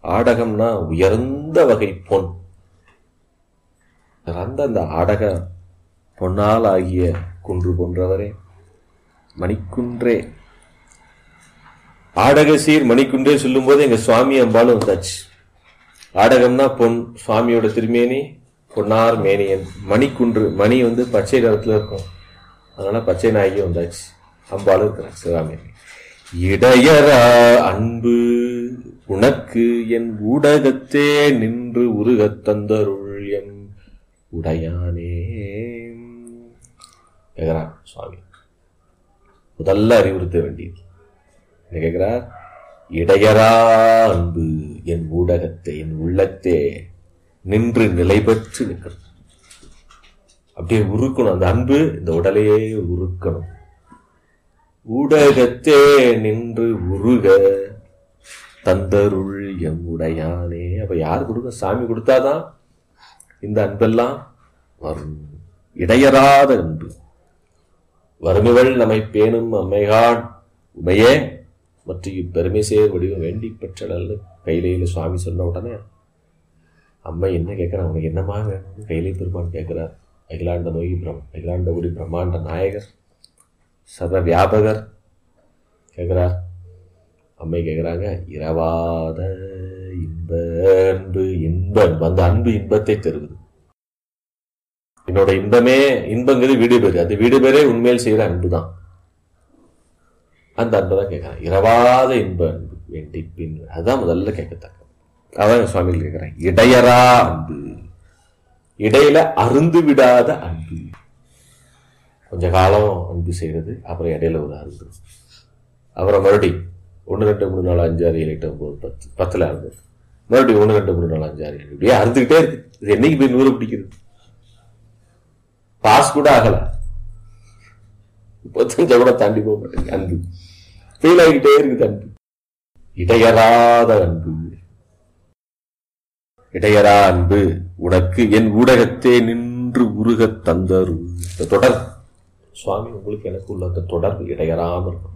ஆடகம்னா உயர்ந்த வகை பொன் சிறந்த அந்த ஆடக பொன்னால் ஆகிய குன்று போன்றவரே மணிக்குன்றே ஆடக சீர் மணிக்குன்றே சொல்லும்போது எங்க சுவாமி அம்பாலும் வந்தாச்சு ஆடகம்னா பொன் சுவாமியோட திருமேனி பொன்னார் மேனியன் மணிக்குன்று மணி வந்து பச்சை நிறத்துல இருக்கும் அதனால பச்சை நாயகி வந்தாச்சு அம்பாலும் இருக்கிறார் சிவகாமி இடையரா அன்பு உனக்கு என் ஊடகத்தே நின்று உருகத் தந்தருள் எம் உடையானே கேக்குறார் சுவாமி முதல்ல அறிவுறுத்த வேண்டியது என்ன கேட்கிறார் இடையரா அன்பு என் ஊடகத்தை என் உள்ளத்தே நின்று நிலை பெற்று நிற்கிறது அப்படியே உருக்கணும் அந்த அன்பு இந்த உடலையே உருக்கணும் ஊடகத்தே நின்று உருக தந்தருள் எம் உடையானே அப்ப யார் கொடுக்க சாமி கொடுத்தாதான் இந்த அன்பெல்லாம் வரும் இடையறாத அன்பு வறுமைகள் நம்மை பேணும் அம்மைகான் உமையே மற்றும் இப்பெருமை சேர் வடிவம் வேண்டி பெற்றடல்ல கையிலையில சுவாமி சொன்ன உடனே அம்மை என்ன கேட்கிறான் உனக்கு என்னமா வேணும்னு கையிலை பெருமான் கேட்கிறார் அகிலாண்ட நோய் பிரம் அகிலாண்ட ஒளி பிரம்மாண்ட நாயகர் சர்வ வியாபகர் கேட்கிறார் அம்மை கேட்குறாங்க இரவாத இன்ப அன்பு இன்ப அன்பு அந்த அன்பு இன்பத்தை தருவது என்னோட இன்பமே இன்பங்கிறது வீடு பேரு அந்த வீடு பேரே உண்மையில் செய்யற அன்பு தான் அந்த அன்பை தான் கேட்கறான் இரவாத இன்ப அன்பு வேண்டி பின் அதுதான் முதல்ல கேட்கத்தக்க அதான் சுவாமிகள் கேட்கிறேன் இடையரா அன்பு இடையில அருந்து விடாத அன்பு கொஞ்ச காலம் அன்பு செய்யறது அப்புறம் இடையில ஒரு அருந்து அப்புறம் மறுபடி ஒன்று ரெண்டு மூணு நாலு அஞ்சு ஆறு ஏழு எட்டு ஒன்பது பத்து பத்துல அருந்து மறுபடியும் ஒன்று ரெண்டு மூணு நாலு அஞ்சு ஆறு ஏழு இப்படியே அறுந்துகிட்டே இருக்கு இது என்னைக்கு போய் நூறு பிடிக்கிறது பாஸ் கூட ஆகல முப்பத்தஞ்ச கூட தாண்டி போக மாட்டேங்குது அன்பு ஃபெயில் ஆகிட்டே இருக்குது அன்பு இடையறாத அன்பு இடையரா அன்பு உனக்கு என் ஊடகத்தே நின்று உருகத் தந்தரு இந்த தொடர் சுவாமி உங்களுக்கு எனக்கு உள்ள அந்த தொடர்பு இடையறாம இருக்கும்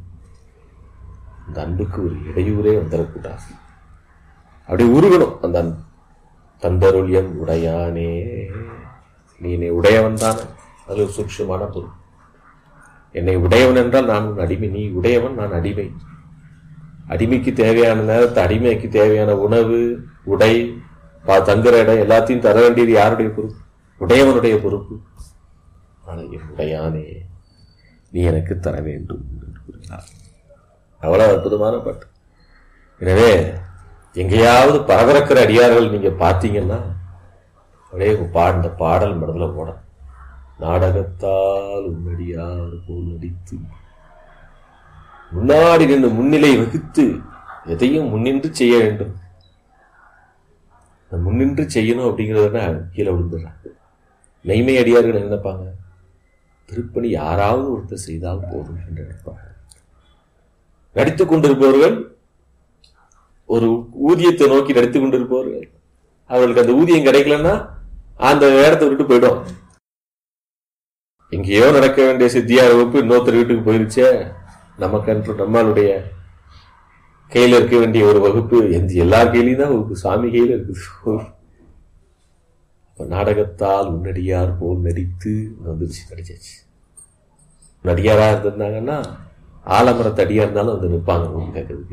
அந்த அன்புக்கு ஒரு இடையூறே வந்துடக்கூடாது அப்படி உருகணும் அந்த அன்பு தந்தருள் என் உடையானே நீ என்னை உடையவன் தானே அது ஒரு சூட்சமான பொருள் என்னை உடையவன் என்றால் நான் உன் அடிமை நீ உடையவன் நான் அடிமை அடிமைக்கு தேவையான நேரத்தை அடிமைக்கு தேவையான உணவு உடை பா- தங்குற இடம் எல்லாத்தையும் தர வேண்டியது யாருடைய பொறுப்பு உடையவனுடைய பொறுப்பு ஆனால் என் உடையானே நீ எனக்கு தர வேண்டும் என்று கூறுகிறார் அவ்வளவு அற்புதமான பாட்டு எனவே எங்கேயாவது பரபரக்கிற அடியார்கள் நீங்க பார்த்தீங்கன்னா அப்படியே பாட இந்த பாடல் மனதில் போட நாடகத்தால் உன்னடியார் போல் நடித்து முன்னாடி நின்று முன்னிலை வகுத்து எதையும் முன்னின்று செய்ய வேண்டும் இந்த முன்னின்று செய்யணும் அப்படிங்கிறத கீழே விழுந்துடுறாங்க மெய்மை அடியார்கள் என்ன நினைப்பாங்க திருப்பணி யாராவது ஒருத்தர் செய்தால் போதும் என்று நினைப்பாங்க நடித்துக் கொண்டிருப்பவர்கள் ஒரு ஊதியத்தை நோக்கி நடித்துக் கொண்டிருப்பவர்கள் அவர்களுக்கு அந்த ஊதியம் கிடைக்கலன்னா அந்த இடத்தை விட்டு போயிடும் எங்கேயோ நடக்க வேண்டிய சித்தியார் வகுப்பு இன்னொருத்தர் வீட்டுக்கு போயிருச்சே நமக்கன்று நம்மளுடைய கையில இருக்க வேண்டிய ஒரு வகுப்பு எந்த எல்லார் கையிலையும் தான் வகுப்பு சாமி கையில இருக்குது அப்ப நாடகத்தால் முன்னடியார் போல் நடித்து வந்துருச்சு நடிச்சாச்சு நடிகாரா இருந்திருந்தாங்கன்னா ஆலமரத்து அடியா இருந்தாலும் வந்து நிற்பாங்க ஊர் கேட்கறதுக்கு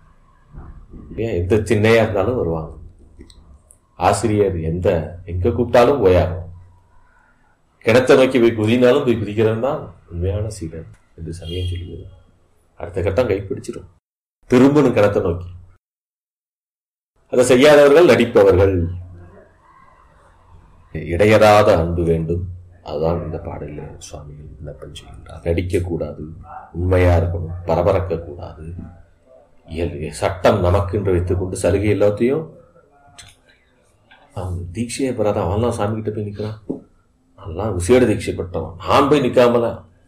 ஏன் எந்த சின்னையா இருந்தாலும் வருவாங்க ஆசிரியர் எந்த எங்க கூப்பிட்டாலும் போயாகும் கிணத்தை நோக்கி போய் குதினாலும் போய் குதிக்கிறவன் தான் உண்மையான சீடன் என்று சமயம் சொல்லுவது அடுத்த கட்டம் கைப்பிடிச்சிடும் திரும்பணும் கிணத்தை நோக்கி அதை செய்யாதவர்கள் நடிப்பவர்கள் இடையறாத அன்பு வேண்டும் அதுதான் இந்த பாடலில் சுவாமிகள் விண்ணப்பம் செய்கின்றார் நடிக்கக்கூடாது உண்மையா இருக்கணும் பரபரக்க கூடாது இயல்- சட்டம் நமக்கு என்று வைத்துக்கொண்டு சலுகை எல்லாத்தையும் அவன் தீட்சையை பெறாத அவன்லாம் சாமி கிட்ட போய் நிற்கிறான் அதெல்லாம் விசேட தீட்சை பெற்றவன் நான் போய் நிற்காமல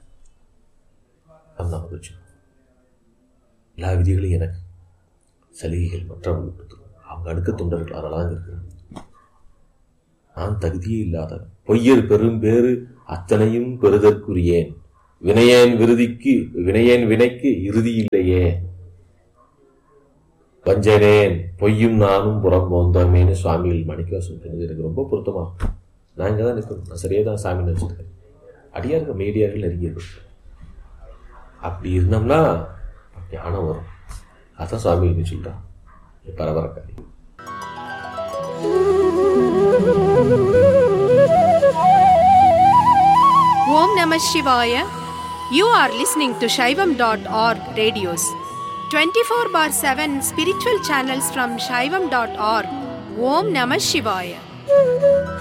அந்த வச்சு எல்லா விதிகளும் எனக்கு சலுகைகள் மற்றவங்களுக்கு கொடுத்துரும். அவங்க அடுக்க தொண்டர்கள் அதெல்லாம் இருக்கிறான் நான் தகுதியே இல்லாதவன் பொய்யர் பெரும் பேறு அத்தனையும் பெறுதற்குரியேன் வினையேன் விருதிக்கு வினையேன் வினைக்கு இறுதி இல்லையே வஞ்சனேன் பொய்யும் நானும் புறம் போந்தோமேன்னு சுவாமிகள் மணிக்கவாசன் சொன்னது எனக்கு ரொம்ப பொருத்தமா இருக்கும். நான் இங்கே தான் நிற்கணும் நான் சரியாக தான் சாமி நினச்சிருக்கேன் அடியார்கள் மீடியார்கள் நெருங்கியது அப்படி இருந்தோம்னா ஞானம் வரும் அதான் சுவாமி இது சொல்கிறான் பரபரக்காரி Om Namah Shivaya. You are listening to Shaivam.org radios. 24 bar 7 spiritual channels from Shaivam.org. Om Namah Shivaya.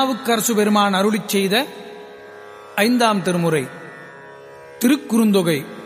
Thirunavukkarasu பெருமான் அருளிச் செய்த ஐந்தாம் திருமுறை திருக்குறுந்தொகை